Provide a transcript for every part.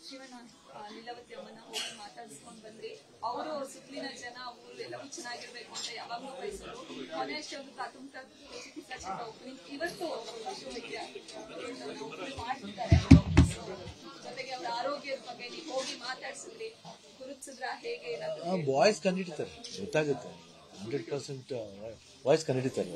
ಶಿವಣ್ಣ ಆ, ಲೀಲಾವತಿ ಅಮ್ಮನ ಹೋಗಿ ಮಾತಾಡಿಸ್ಕೊಂಡ್ ಬಂದ್ರಿ ಅವರು ಅವ್ರ ಸುತ್ತಲಿನ ಜನ ಊರು ಎಲ್ಲವೂ ಚೆನ್ನಾಗಿರ್ಬೇಕು ಅಂತ ಯಾವಾಗ್ಲೂ ಬಯಸೋರು ಕೊನೆ ಅಷ್ಟೊಂದು ಪ್ರಾಥಮಿಕ ಚಿಕಿತ್ಸಾ ಕೇಂದ್ರ opening ಇವತ್ತು ಪಶುವೈದ್ಯ opening ಮಾಡ್ತಿದ್ದಾರೆ So, ಜೊತೆಗೆ ಅವರ ಆರೋಗ್ಯದ ಬಗ್ಗೆ ನೀವು ಹೋಗಿ ಮಾತಾಡ್ಸಿದ್ರಿ ಗುರುತಿಸಿದ್ರ ಹೇಗೆ ಏನಾದ್ರು ವಾಯ್ಸ್ ಕಂಡಿಡ್ತಾರೆ ಗೊತ್ತಾಗುತ್ತೆ ಹಂಡ್ರೆಡ್ ಪರ್ಸೆಂಟ್ ವಾಯ್ಸ್ ಕಂಡಿಡ್ತಾರೆ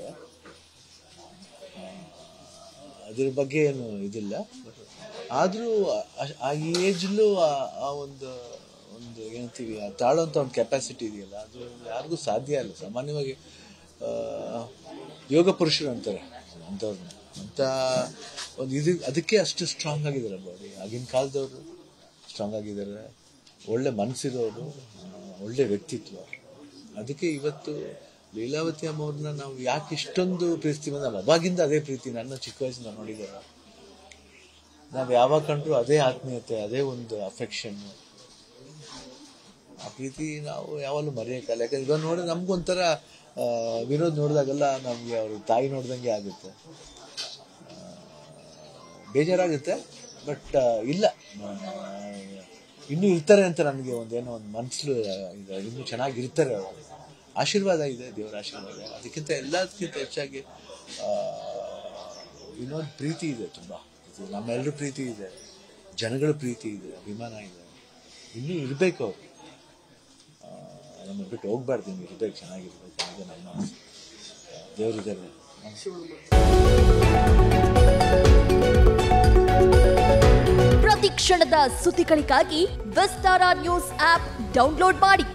ಅದ್ರ ಬಗ್ಗೆ ಏನು ಇದಿಲ್ಲ ಆದರೂ ಆ ಏಜ್ಲು ಆ ಒಂದು ಒಂದು ಏನಂತೀವಿ ಆ ತಾಳೋಂಥ ಒಂದು ಕೆಪಾಸಿಟಿ ಇದೆಯಲ್ಲ ಅದು ಯಾರಿಗೂ ಸಾಧ್ಯ ಇಲ್ಲ ಸಾಮಾನ್ಯವಾಗಿ ಆ, ಯೋಗ ಪುರುಷರು ಅಂತಾರೆ ಅಂಥವ್ರನ್ನ ಅಂತ ಒಂದು ಇದು ಅದಕ್ಕೆ ಅಷ್ಟು ಸ್ಟ್ರಾಂಗ್ ಆಗಿದ್ದಾರೆ ಬಾಡಿ ಆಗಿನ ಕಾಲದವರು ಸ್ಟ್ರಾಂಗ್ ಆಗಿದ್ದಾರೆ ಒಳ್ಳೆ ಮನಸ್ಸಿರೋರು ಆ, ಒಳ್ಳೆ ವ್ಯಕ್ತಿತ್ವ ಅದಕ್ಕೆ ಇವತ್ತು ಲೀಲಾವತಿ ಅಮ್ಮವ್ರನ್ನ ನಾವು ಯಾಕೆ ಇಷ್ಟೊಂದು ಪ್ರೀತಿಸ್ತೀವಿ ಅಂದ್ರೆ ಅವಾಗಿಂದ ಅದೇ ಪ್ರೀತಿ ನನ್ನ ಚಿಕ್ಕ ವಯಸ್ಸಿಂದ ನೋಡಿದ್ದಾರೆ ನಾವು ಯಾವಾಗ ಕಂಡ್ರು ಅದೇ ಆತ್ಮೀಯತೆ ಅದೇ ಒಂದು ಅಫೆಕ್ಷನ್ ಆ ಪ್ರೀತಿ ನಾವು ಯಾವಾಗಲೂ ಮರೆಯೋಕ್ಕಲ್ಲ ಯಾಕಂದ್ರೆ ಇವಾಗ ನೋಡಿ ನಮ್ಗೊಂಥರ ಆ, ವಿನೋದ್ ನೋಡಿದಾಗೆಲ್ಲ ನಮಗೆ ಅವ್ರ ತಾಯಿ ನೋಡ್ದಂಗೆ ಆಗುತ್ತೆ ಆ, ಬೇಜಾರಾಗುತ್ತೆ ಬಟ್ ಇಲ್ಲ ಆ, ಇನ್ನೂ ಇರ್ತಾರೆ ಅಂತ ನನಗೆ ಒಂದೇನೋ ಒಂದು ಮನಸ್ಸು ಇದೆ ಇನ್ನೂ ಚೆನ್ನಾಗಿರ್ತಾರೆ ಅವರು ಆಶೀರ್ವಾದ ಇದೆ ದೇವರ ಆಶೀರ್ವಾದ ಅದಕ್ಕಿಂತ ಎಲ್ಲದಕ್ಕಿಂತ ಹೆಚ್ಚಾಗಿ ಆ, ವಿನೋದ್ ಪ್ರೀತಿ ಇದೆ ತುಂಬ ಇದು ನಮ್ಮೆಲ್ಲರ ಪ್ರೀತಿ ಇದೆ ಜನಗಳ ಪ್ರೀತಿ ಇದೆ ಅಭಿಮಾನ ಇದೆ ಇನ್ನೂ ಇರಬೇಕು ಅವರು ನಮ್ಮ ಬಿಟ್ಟು ಹೋಗ್ಬಾರ್ದು ಹಿಂಗೆ ಇರ್ಬೇಕು ಚೆನ್ನಾಗಿರ್ಬೇಕು ಅನ್ನೋದು ನಮ್ಮ ಆಸೆ. ದೇವರಿದ್ದಾರೆ ಪ್ರತಿ ಕ್ಷಣದ ಸುದ್ದಿಗಳಿಗಾಗಿ ವಿಸ್ತಾರ ನ್ಯೂಸ್ ಆಪ್ ಡೌನ್ಲೋಡ್ ಮಾಡಿ